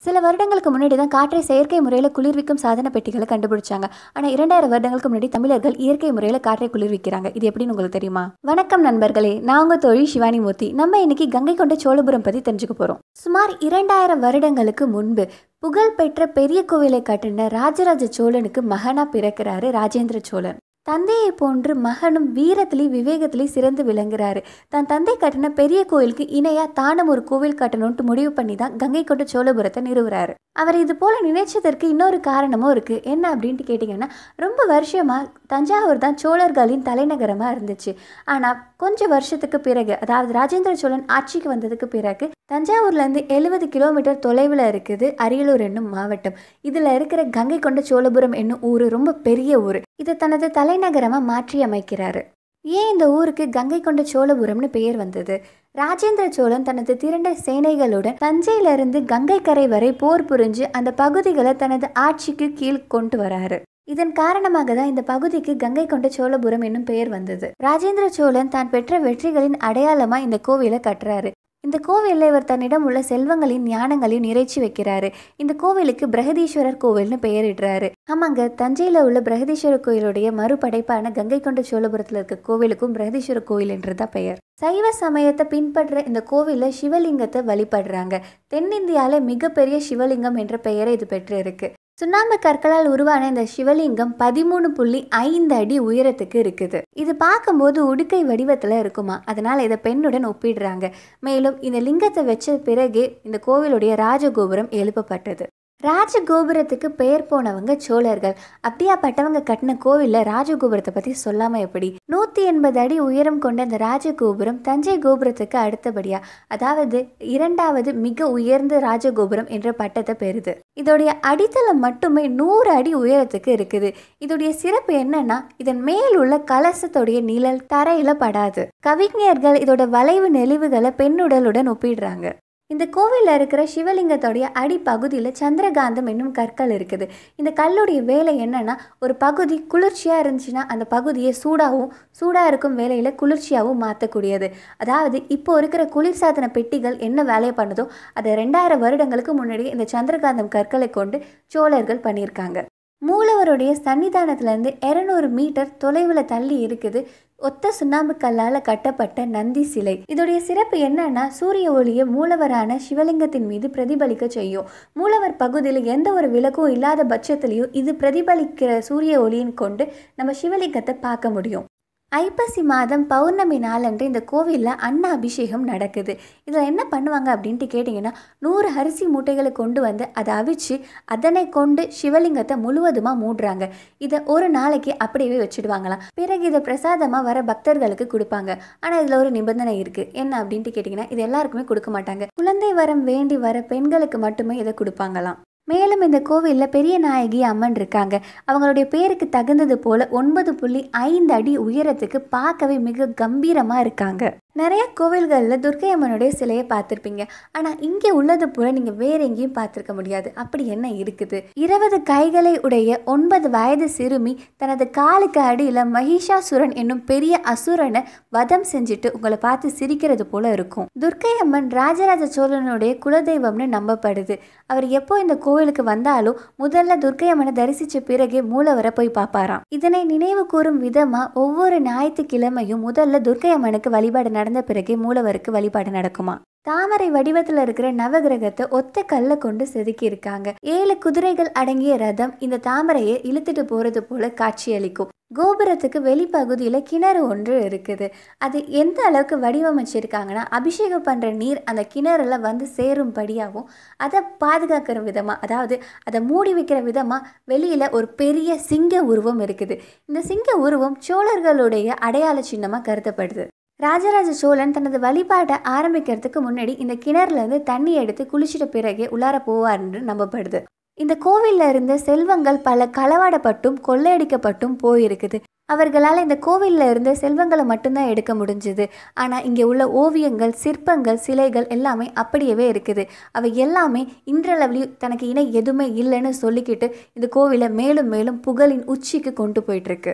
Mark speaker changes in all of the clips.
Speaker 1: சில வருடங்களுக்கு முன்னாடி தான் காற்றை செயற்கை முறையில் குளிர்விக்கும் சாதன பெட்டிகளை கண்டுபிடிச்சாங்க ஆனால் இரண்டாயிரம் வருடங்களுக்கு முன்னாடி தமிழர்கள் இயற்கை முறையில் காற்றை குளிர்விக்கிறாங்க இது எப்படின்னு உங்களுக்கு தெரியுமா வணக்கம் நண்பர்களே நான் உங்க தொழில் சிவானி மூர்த்தி நம்ம இன்னைக்கு கங்கை கொண்ட சோழபுரம் பத்தி தெரிஞ்சுக்க போறோம் சுமார் இரண்டாயிரம் வருடங்களுக்கு முன்பு புகழ்பெற்ற பெரிய கோவிலை கட்டின ராஜராஜ சோழனுக்கு மகனா பிறக்கிறாரு ராஜேந்திர சோழன் தந்தையை போன்று மகனும் வீரத்திலையும் விவேகத்திலையும் சிறந்து விளங்குறாரு தன் தந்தை கட்டின பெரிய கோயிலுக்கு இணையா தானும் ஒரு கோவில் கட்டணும்ட்டு முடிவு பண்ணி தான் கங்கை கொண்ட சோழபுரத்தை நிறுவுறாரு அவர் இது போல நினைச்சதற்கு இன்னொரு காரணமும் இருக்கு என்ன அப்படின்ட்டு கேட்டிங்கன்னா ரொம்ப வருஷமா தஞ்சாவூர் தான் சோழர்களின் தலைநகரமா இருந்துச்சு ஆனா கொஞ்ச வருஷத்துக்கு பிறகு அதாவது ராஜேந்திர சோழன் ஆட்சிக்கு வந்ததுக்கு பிறகு தஞ்சாவூர்லேருந்து எழுபது கிலோமீட்டர் தொலைவில் இருக்குது அரியலூர் என்னும் மாவட்டம் இதில் இருக்கிற கங்கை கொண்ட சோழபுரம் என்னும் ஊர் ரொம்ப பெரிய ஊர் இதை தனது தலைநகரமாக மாற்றி அமைக்கிறாரு ஏன் இந்த ஊருக்கு கங்கை கொண்ட சோழபுரம்னு பெயர் வந்தது ராஜேந்திர சோழன் தனது திரண்ட சேனைகளுடன் தஞ்சையிலிருந்து கங்கை கரை வரை போர் புரிஞ்சு அந்த பகுதிகளை தனது ஆட்சிக்கு கீழ் கொண்டு வராரு இதன் காரணமாக தான் இந்த பகுதிக்கு கங்கை கொண்ட சோழபுரம் என்னும் பெயர் வந்தது ராஜேந்திர சோழன் தான் பெற்ற வெற்றிகளின் அடையாளமா இந்த கோவிலை கட்டுறாரு இந்த கோவிலில் இவர் தன்னிடம் உள்ள செல்வங்களின் ஞானங்களையும் நிறைச்சி வைக்கிறாரு இந்த கோவிலுக்கு பிரகதீஸ்வரர் கோவில்னு பெயரிடுறாரு ஆமாங்க தஞ்சையில் உள்ள பிரகதீஸ்வரர் கோயிலுடைய மறுபடைப்பான கங்கை கொண்ட சோழபுரத்தில் இருக்க கோவிலுக்கும் பிரகதீஸ்வரர் கோயில் என்றுதான் பெயர் சைவ சமயத்தை பின்பற்ற இந்த கோவிலில் சிவலிங்கத்தை வழிபடுறாங்க தென்னிந்தியாவில மிகப்பெரிய சிவலிங்கம் என்ற பெயரை இது பெற்று இருக்கு சுண்ணாம்பு கற்களால் உருவான இந்த சிவலிங்கம் பதிமூணு புள்ளி ஐந்து அடி உயரத்துக்கு இருக்குது இது பார்க்கும்போது உடுக்கை வடிவத்தில் இருக்குமா அதனால இதை பெண்ணுடன் ஒப்பிடுறாங்க மேலும் இந்த லிங்கத்தை வச்ச பிறகே இந்த கோவிலுடைய ராஜகோபுரம் எழுப்பப்பட்டது ராஜகோபுரத்துக்கு பெயர் போனவங்க சோழர்கள் அப்படியாப்பட்டவங்க கட்டின கோவிலில் ராஜகோபுரத்தை பற்றி சொல்லாமல் எப்படி நூற்றி எண்பது அடி உயரம் கொண்ட இந்த ராஜகோபுரம் தஞ்சை கோபுரத்துக்கு அடுத்தபடியா அதாவது இரண்டாவது மிக உயர்ந்த ராஜகோபுரம் என்ற பட்டத்தை பெறுது இதோடைய அடித்தளம் மட்டுமே நூறு அடி உயரத்துக்கு இருக்குது இதோடைய சிறப்பு என்னன்னா இதன் மேல் உள்ள கலசத்துடைய நிழல் தரையில படாது கவிஞர்கள் இதோட வளைவு நெளிவுகளை பெண்ணுடலுடன் ஒப்பிடுறாங்க இந்த கோவிலில் இருக்கிற சிவலிங்கத்தோடைய அடிப்பகுதியில் சந்திரகாந்தம் என்னும் கற்கள் இருக்குது இந்த கல்லுடைய வேலை என்னன்னா ஒரு பகுதி குளிர்ச்சியாக இருந்துச்சுன்னா அந்த பகுதியை சூடாகவும் சூடாக இருக்கும் வேலையில் குளிர்ச்சியாகவும் மாற்றக்கூடியது அதாவது இப்போ இருக்கிற குளிர்சாதன பெட்டிகள் என்ன வேலையை பண்ணுதோ அதை ரெண்டாயிரம் வருடங்களுக்கு முன்னாடி இந்த சந்திரகாந்தம் கற்களை கொண்டு சோழர்கள் பண்ணியிருக்காங்க மூலவருடைய சன்னிதானத்திலேருந்து இரநூறு மீட்டர் தொலைவில் தள்ளி இருக்குது ஒத்த சுண்ணாம்பு கல்லால் கட்டப்பட்ட நந்தி சிலை இதோடைய சிறப்பு என்னன்னா சூரிய ஒளியை மூலவரான சிவலிங்கத்தின் மீது பிரதிபலிக்க செய்யும் மூலவர் பகுதியில் எந்த ஒரு விளக்கும் இல்லாத பட்சத்திலையும் இது பிரதிபலிக்கிற சூரிய ஒளியின் கொண்டு நம்ம சிவலிங்கத்தை பார்க்க முடியும் ஐப்பசி மாதம் பௌர்ணமி நாளன்று இந்த கோவிலில் அன்ன அபிஷேகம் நடக்குது இதில் என்ன பண்ணுவாங்க அப்படின்ட்டு கேட்டிங்கன்னா நூறு அரிசி மூட்டைகளை கொண்டு வந்து அதை அவிச்சு அதனை கொண்டு சிவலிங்கத்தை முழுவதுமாக மூடுறாங்க இதை ஒரு நாளைக்கு அப்படியே வச்சுடுவாங்களாம் பிறகு இதை பிரசாதமாக வர பக்தர்களுக்கு கொடுப்பாங்க ஆனால் இதில் ஒரு நிபந்தனை இருக்குது என்ன அப்படின்ட்டு கேட்டிங்கன்னா இது எல்லாருக்குமே கொடுக்க மாட்டாங்க குழந்தை வரம் வேண்டி வர பெண்களுக்கு மட்டுமே இதை கொடுப்பாங்களாம் மேலும் இந்த கோவிலில் பெரிய நாயகி அம்மன் இருக்காங்க அவங்களுடைய பேருக்கு தகுந்தது போல ஒன்பது புள்ளி ஐந்து அடி உயரத்துக்கு பார்க்கவே மிக கம்பீரமாக இருக்காங்க நிறைய கோவில்களில் துர்க்கை அம்மனுடைய சிலையை பார்த்துருப்பீங்க ஆனால் இங்கே உள்ளது போல நீங்கள் வேற எங்கேயும் பார்த்துருக்க முடியாது அப்படி என்ன இருக்குது இருபது கைகளை உடைய ஒன்பது வயது சிறுமி தனது காலுக்கு அடியில் மகிஷாசுரன் என்னும் பெரிய அசுரனை வதம் செஞ்சுட்டு உங்களை பார்த்து சிரிக்கிறது போல இருக்கும் துர்க்கை அம்மன் ராஜராஜ சோழனுடைய குலதெய்வம்னு நம்பப்படுது அவர் எப்போ இந்த கோவிலுக்கு வந்தாலும் முதல்ல துர்க்கை அம்மனை தரிசிச்ச பிறகே மூலவரை போய் பார்ப்பாராம் இதனை நினைவு கூறும் விதமா ஒவ்வொரு ஞாயிற்றுக்கிழமையும் முதல்ல துர்க்கை அம்மனுக்கு வழிபாடு நடந்த பிறகே மூலவருக்கு வழிபாடு நடக்குமா தாமரை வடிவத்தில் இருக்கிற நவகிரகத்தை ஒத்த கல்ல கொண்டு செதுக்கி இருக்காங்க ஏழு குதிரைகள் அடங்கிய ரதம் இந்த தாமரையை இழுத்துட்டு போறது போல காட்சியளிக்கும் கோபுரத்துக்கு வெளிப்பகுதியில் கிணறு ஒன்று இருக்குது அது எந்த அளவுக்கு வடிவமைச்சிருக்காங்கன்னா அபிஷேகம் பண்ணுற நீர் அந்த கிணறுல வந்து சேரும்படியாகவும் அதை பாதுகாக்கிற விதமாக அதாவது அதை மூடி வைக்கிற விதமாக வெளியில் ஒரு பெரிய சிங்க உருவம் இருக்குது இந்த சிங்க உருவம் சோழர்களுடைய அடையாள சின்னமாக கருதப்படுது ராஜராஜ சோழன் தனது வழிபாட்டை ஆரம்பிக்கிறதுக்கு முன்னாடி இந்த கிணறுல இருந்து தண்ணி எடுத்து குளிச்சிட்ட பிறகே உள்ளார போவார்னு நம்பப்படுது இந்த கோவில்ல இருந்த செல்வங்கள் பல களவாடப்பட்டும் கொள்ளையடிக்கப்பட்டும் போயிருக்குது அவர்களால் இந்த கோவிலில் இருந்த செல்வங்களை மட்டும்தான் எடுக்க முடிஞ்சுது ஆனால் இங்கே உள்ள ஓவியங்கள் சிற்பங்கள் சிலைகள் எல்லாமே அப்படியவே இருக்குது அவை எல்லாமே இன்றளவுலையும் தனக்கு இணை எதுவுமே இல்லைன்னு சொல்லிக்கிட்டு இந்த கோவிலை மேலும் மேலும் புகழின் உச்சிக்கு கொண்டு போயிட்டுருக்கு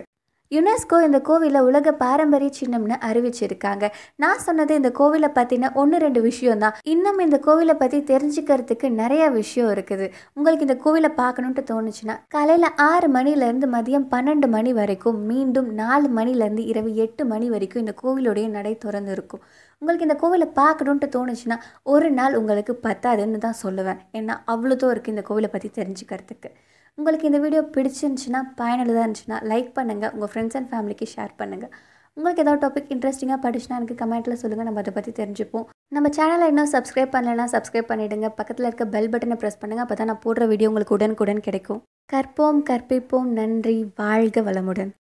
Speaker 1: யுனெஸ்கோ இந்த கோவிலை உலக பாரம்பரிய சின்னம்னு அறிவிச்சிருக்காங்க நான் சொன்னது இந்த கோவிலை பற்றின ஒன்று ரெண்டு விஷயம் தான் இன்னும் இந்த கோவிலை பற்றி தெரிஞ்சுக்கிறதுக்கு நிறைய விஷயம் இருக்குது உங்களுக்கு இந்த கோவிலை பார்க்கணுன்ட்டு தோணுச்சுன்னா காலையில் ஆறு மணிலேருந்து மதியம் பன்னெண்டு மணி வரைக்கும் மீண்டும் நாலு மணிலேருந்து இரவு எட்டு மணி வரைக்கும் இந்த கோவிலுடைய நடை திறந்து இருக்கும் உங்களுக்கு இந்த கோவிலை பார்க்கணுன்ட்டு தோணுச்சுன்னா ஒரு நாள் உங்களுக்கு பத்தாதுன்னு தான் சொல்லுவேன் ஏன்னா அவ்வளோதோ இருக்குது இந்த கோவிலை பற்றி தெரிஞ்சுக்கிறதுக்கு உங்களுக்கு இந்த வீடியோ பிடிச்சிருந்துச்சுன்னா பயனுள்ளதாக இருந்துச்சுன்னா லைக் பண்ணுங்கள் உங்கள் ஃப்ரெண்ட்ஸ் அண்ட் ஃபேமிலிக்கு ஷேர் பண்ணுங்கள் உங்களுக்கு ஏதாவது டாபிக் இன்ட்ரெஸ்டிங்காக படிச்சுனா எனக்கு கமெண்ட்டில் சொல்லுங்கள் நம்ம அதை பற்றி தெரிஞ்சுப்போம் நம்ம சேனலை இன்னும் சப்ஸ்கிரைப் பண்ணலைன்னா சப்ஸ்கிரைப் பண்ணிவிடுங்க பக்கத்தில் இருக்க பெல் பட்டனை ப்ரெஸ் பண்ணுங்கள் அப்போ தான் நான் போடுற வீடியோ உங்களுக்கு உடனுக்குடன் கிடைக்கும் கற்போம் கற்பிப்போம் நன்றி வாழ்க வளமுடன்